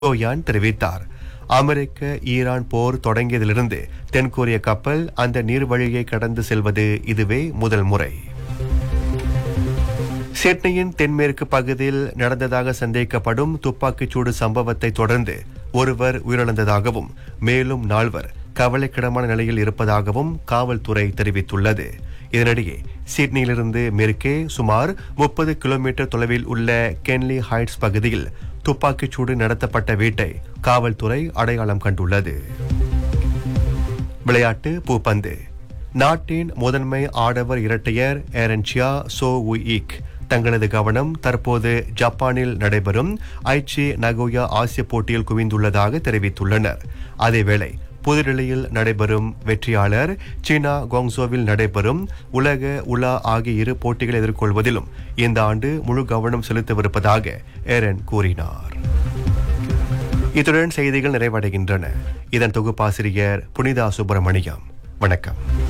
கோயான் தெரிவித்தார் அமெரிக்க ஈரான் போர் தொடங்கியதிலிருந்து தென்கொரிய கப்பல் அந்த நீர்வழியை கடந்து செல்வது இதுவே முதல் முறை சிட்னியின் தென்மேற்கு பகுதியில் நடந்ததாக சந்தேகிக்கப்படும் துப்பாக்கிச்சூடு சம்பவத்தை தொடர்ந்து ஒருவர் உயிரிழந்ததாகவும் மேலும் நால்வர் கவலைக்கிடமான நிலையில் இருப்பதாகவும் காவல்துறை தெரிவித்துள்ளது இதனிடையே சிட்னியிலிருந்து மேற்கே சுமார் முப்பது கிலோமீட்டர் தொலைவில் உள்ள கென்லி ஹைட்ஸ் பகுதியில் துப்பாக்கிச்சூடு நடத்தப்பட்ட வீட்டை காவல்துறை அடையாளம் கண்டுள்ளது விளையாட்டு பூப்பந்து நாட்டின் முதன்மை ஆடவர் இரட்டையர் ஏரன்சியா சோ உயிக் தங்களது கவனம் தற்போது ஜப்பானில் நடைபெறும் ஐச்சி நகோயா ஆசிய போட்டியில் குவிந்துள்ளதாக தெரிவித்துள்ளனர் அதேவேளை புதுடில்லியில் நடைபெறும் வெற்றியாளர் சீனா குவாங்சோவில் நடைபெறும் உலக உலா ஆகிய இரு போட்டிகளை எதிர்கொள்வதிலும் இந்த ஆண்டு முழு கவனம் செலுத்தவிருப்பதாக ஏரன் கூறினார் இத்துடன் செய்திகள் நிறைவடைகின்றன இதன் தொகுப்பாசிரியர் புனிதா சுப்பிரமணியம் வணக்கம்